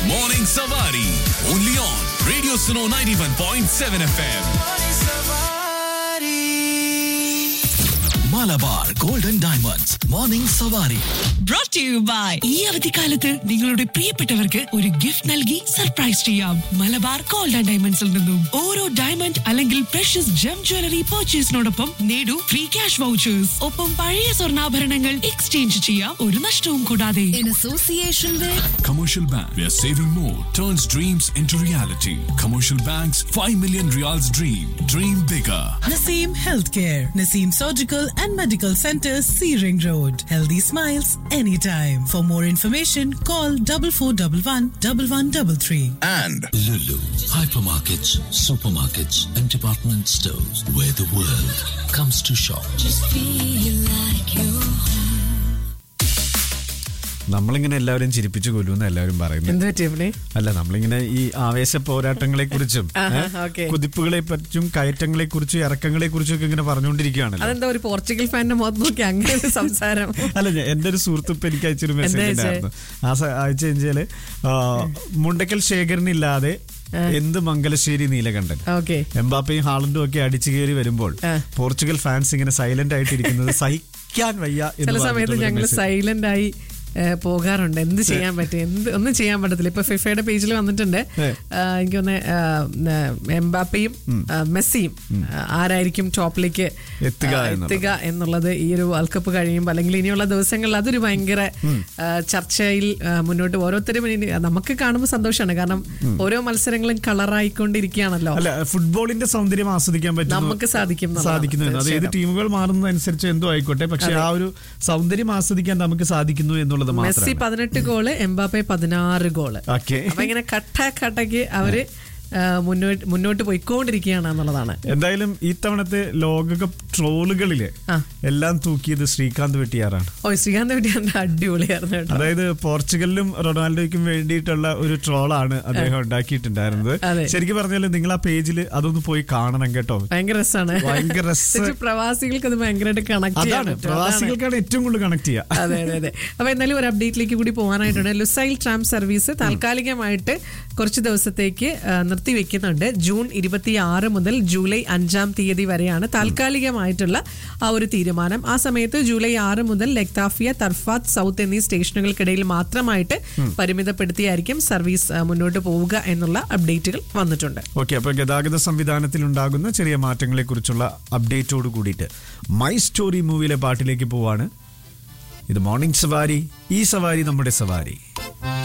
Morning Savari. Only on Radio Suno 91.7 FM. Malabar Golden Diamonds. Morning Savari. brought to you by ഈ അവധിക്കാലത്ത് നിങ്ങളുടെ പ്രിയപ്പെട്ടവർക്ക് ഒരു gift നൽകി സർപ്രൈസ് ചെയ്യാം മലബാർ ഗോൾഡ് ആൻഡ് ഡയമണ്ട്സിൽ നിന്നും ഓരോ ഡയമണ്ട് അല്ലെങ്കിൽ പ്രഷ്യസ് ജം ജ്വല്ലറി പർച്ചേസിനോടൊപ്പം നേടൂ ഫ്രീ ക്യാഷ് വൗച്ചേഴ്സ് ഒപ്പം പഴയ സ്വർണ്ണാഭരണങ്ങൾ എക്സ്ചേഞ്ച് ചെയ്യാം ഒരു നഷ്ടവും കൂടാതെ in association with Commercial Bank, where saving more turns dreams into reality. Commercial Bank's 5 million reals dream. Dream bigger. Naseem Healthcare, Naseem Surgical and Medical Center, C Ring Road. Healthy smiles anytime. For more information, call double four double one double one double three. And Lulu, hypermarkets, supermarkets, and department stores where the world comes to shop. feel like you നമ്മളിങ്ങനെ എല്ലാവരും ചിരിപ്പിച്ചു കൊല്ലുമെന്ന് എല്ലാവരും പറയുന്നു എന്ത് പറ്റി ഇവിടെ അല്ല നമ്മളിങ്ങനെ ഈ ആവേശ പോരാട്ടങ്ങളെ കുറിച്ചും ആഹാ, okay. കുതിപ്പുകളെ പറ്റും കയറ്റങ്ങളെ കുറിച്ചും ഇറക്കങ്ങളെ കുറിച്ചും ഒക്കെ ഇങ്ങനെ പറഞ്ഞുകൊണ്ടിരിക്കുകയാണല്ലോ അതെന്താ ഒരു പോർച്ചുഗൽ ഫാനിന്റെ മുഖത്ത് നോക്കി അങ്ങനെ ഒരു സംസാരം അല്ല ഞാൻ- എന്റെ ഒരു സുഹൃത്ത് ഇപ്പൊ എനിക്ക് അയച്ചൊരു മെസ്സേജ് എന്താ അയച്ചേ? ഉണ്ടായിരുന്നു ആ സ- അയച്ചു കഴിഞ്ഞാല് ആ, മുണ്ടക്കൽ ശേഖരനില്ലാതെ എന്ത് മംഗലശ്ശേരി നീലകണ്ഠൻ ഓക്കെ എംബാപ്പയും ഹാളണ്ടും ഒക്കെ അടിച്ചു കയറി വരുമ്പോൾ ആ. പോർച്ചുഗൽ ഫാൻസ് ഇങ്ങനെ സൈലന്റ് ആയിട്ടിരിക്കുന്നത് സഹിക്കാൻ വയ്യ എന്ന് ചില സമയത്ത് പറഞ്ഞിട്ടുള്ള ഒരു ഞങ്ങൾ message. സൈലന്റ് ആയി ഏ, പോകാറുണ്ട് എന്ത് ചെയ്യാൻ പറ്റും എന്ത് ഒന്നും ചെയ്യാൻ പറ്റത്തില്ല ഇപ്പൊ ഫിഫയുടെ പേജിൽ വന്നിട്ടുണ്ട് ഏ. ആ, എനിക്ക് തോന്നുന്നു എംബാപ്പയും ആ, മെസ്സിയും ആ, ആരായിരിക്കും ടോപ്പിലേക്ക് എത്തുക ആ, എന്നുള്ളത്. എത്തുക എന്നുള്ളത് ഈ ഒരു വേൾഡ് കപ്പ് കഴിയുമ്പോൾ അല്ലെങ്കിൽ ഇനിയുള്ള ദിവസങ്ങളിൽ അതൊരു ഭയങ്കര ആ, ചർച്ചയിൽ ആ, മുന്നോട്ട് ഓരോരുത്തരും ഇനി നമുക്ക് കാണുമ്പോൾ സന്തോഷമാണ് കാരണം ഓരോ മത്സരങ്ങളും കളറായിക്കൊണ്ടിരിക്കുകയാണല്ലോ അല്ല ഫുട്ബോളിന്റെ സൗന്ദര്യം ആസ്വദിക്കാൻ പറ്റും നമുക്ക് സാധിക്കും എന്നുള്ളതാണ്. സാധിക്കുന്നു എന്ന്. അത് ഏത് തീർച്ചയായിട്ടും. ടീമുകൾ മാറുന്നതനുസരിച്ച് എന്തോ ആയിക്കോട്ടെ പക്ഷെ ആ ഒരു സൗന്ദര്യം ആസ്വദിക്കാൻ നമുക്ക് സാധിക്കുന്നു എന്നുള്ളത് മെസ്സി മാത്രം പതിനെട്ട് ഗോള് എംബാപ്പെ പതിനാറ് ഗോള് ഓക്കെ അപ്പൊ ഇങ്ങനെ കട്ട കട്ടക്ക് അവര് ആ, മുന്നോട്ട് മുന്നോട്ട് പോയിക്കൊണ്ടിരിക്കുകയാണ് എന്നുള്ളതാണ് എന്തായാലും ഈ തവണത്തെ ലോകകപ്പ് ട്രോളുകളില് ആ. എല്ലാം തൂക്കിയത് ശ്രീകാന്ത് വെട്ടിയാറാണ് ഓ ശ്രീകാന്ത് വെട്ടിയാന്റെ അടിപൊളിയായിരുന്നു കേട്ടോ അതായത് പോർച്ചുഗലിനും റൊണാൾഡോയ്ക്കും വേണ്ടിയിട്ടുള്ള ഒരു ട്രോളാണ് അദ്ദേഹം ഉണ്ടാക്കിയിട്ടുണ്ടായിരുന്നത് അതെ. ശരിക്കും പറഞ്ഞാൽ നിങ്ങൾ ആ പേജിൽ അതൊന്ന് പോയി കാണണം കേട്ടോ ഭയങ്കര രസമാണ് ഭയങ്കര രസ- പ്രവാസികൾക്ക് അത് ഭയങ്കരമായിട്ട് കണക്ട് ചെയ്യാൻ അതാണ് പറ്റും. അതാണ്. പ്രവാസികൾക്കാണ് ഏറ്റവും കൂടുതൽ കണക്ട് ചെയ്യുക അതെ അതെ അതെ അപ്പൊ എന്തായാലും ഒരു അപ്ഡേറ്റിലേക്ക് കൂടി പോകാനായിട്ടുണ്ട് ലുസൈൽ ട്രാം സർവീസ് താൽക്കാലികമായിട്ട് കുറച്ച് ദിവസത്തേക്ക് ആ, നിർത്തിവെക്കുന്നുണ്ട് ജൂൺ ഇരുപത്തി ആറ് മുതൽ ജൂലൈ അഞ്ചാം തീയതി വരെയാണ് താൽക്കാലികമായിട്ടുള്ള ആ ഒരു തീരുമാനം ആ സമയത്ത് ജൂലൈ ആറ് മുതൽ ലക്താഫിയ തർഫാത്ത് സൗത്ത് എന്നീ സ്റ്റേഷനുകൾക്കിടയിൽ മാത്രമായിട്ട് പരിമിതപ്പെടുത്തിയായിരിക്കും സർവീസ് ആ, മുന്നോട്ട് പോവുക എന്നുള്ള അപ്ഡേറ്റുകൾ വന്നിട്ടുണ്ട് ഓക്കെ അപ്പൊ ഗതാഗത സംവിധാനത്തിൽ ഉണ്ടാകുന്ന ചെറിയ മാറ്റങ്ങളെ കുറിച്ചുള്ള അപ്ഡേറ്റോട് കൂടിയിട്ട് മൈ സ്റ്റോറി മൂവിയിലെ പാട്ടിലേക്ക് പോവാണ് ഇത് മോർണിംഗ് സവാരി ഈ സവാരി നമ്മുടെ സവാരി